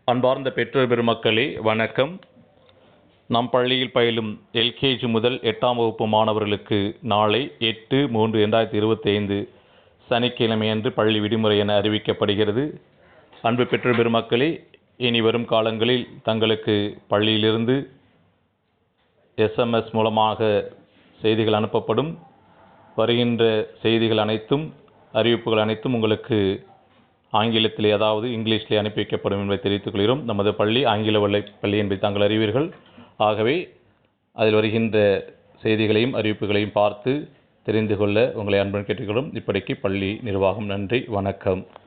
அன்பார்ந்த பெற்றோர் பெருமக்களே வணக்கம் நம் பள்ளியில் பயிலும் எல்கேஜி முதல் எட்டாம் வகுப்பு மாணவர்களுக்கு நாளை எட்டு மூன்று இரண்டாயிரத்தி இருபத்தி ஐந்து சனிக்கிழமையன்று பள்ளி விடுமுறை என அறிவிக்கப்படுகிறது அன்பு பெற்றோர் பெருமக்களே இனி வரும் காலங்களில் தங்களுக்கு பள்ளியிலிருந்து எஸ்எம்எஸ் மூலமாக செய்திகள் அனுப்பப்படும் வருகின்ற செய்திகள் அனைத்தும் அறிவிப்புகள் அனைத்தும் உங்களுக்கு ஆங்கிலத்திலே அதாவது இங்கிலீஷிலே அனுப்பி வைக்கப்படும் என்பதை தெரிவித்துக் கொள்கிறோம் நமது பள்ளி ஆங்கில வல்லை பள்ளி என்பதை தாங்கள் அறிவீர்கள் ஆகவே அதில் வருகின்ற செய்திகளையும் அறிவிப்புகளையும் பார்த்து தெரிந்து கொள்ள உங்களை அன்புடன் கேட்டுக்கொள்கிறோம் இப்படிக்கு பள்ளி நிர்வாகம் நன்றி வணக்கம்